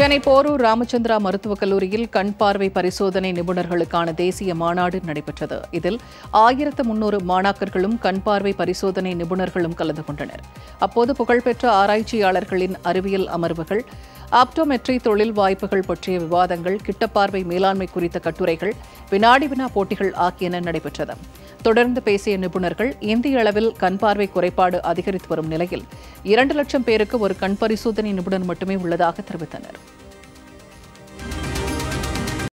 சென்னை போரூர் ராமச்சந்திரா மருத்துவக் கல்லூரியில் கண் பார்வை பரிசோதனை நிபுணர்களுக்கான தேசிய மாநாடு நடைபெற்றது இதில் ஆயிரத்து முன்னூறு மாணாக்கர்களும் கண் பார்வை பரிசோதனை நிபுணர்களும் கலந்து கொண்டனர் அப்போது புகழ்பெற்ற ஆராய்ச்சியாளர்களின் அறிவியல் அமர்வுகள் ஆப்டோமெட்ரி தொழில் வாய்ப்புகள் பற்றிய விவாதங்கள் கிட்டப்பார்வை மேலாண்மை குறித்த கட்டுரைகள் வினாடி வினா போட்டிகள் ஆகியன நடைபெற்றது தொடர்ந்து பேசிய நிபுணர்கள் இந்திய அளவில் கண் பார்வை குறைபாடு அதிகரித்து வரும் நிலையில் இரண்டு லட்சம் பேருக்கு ஒரு கண் பரிசோதனை நிபுணர் மட்டுமே உள்ளதாக தெரிவித்தனர்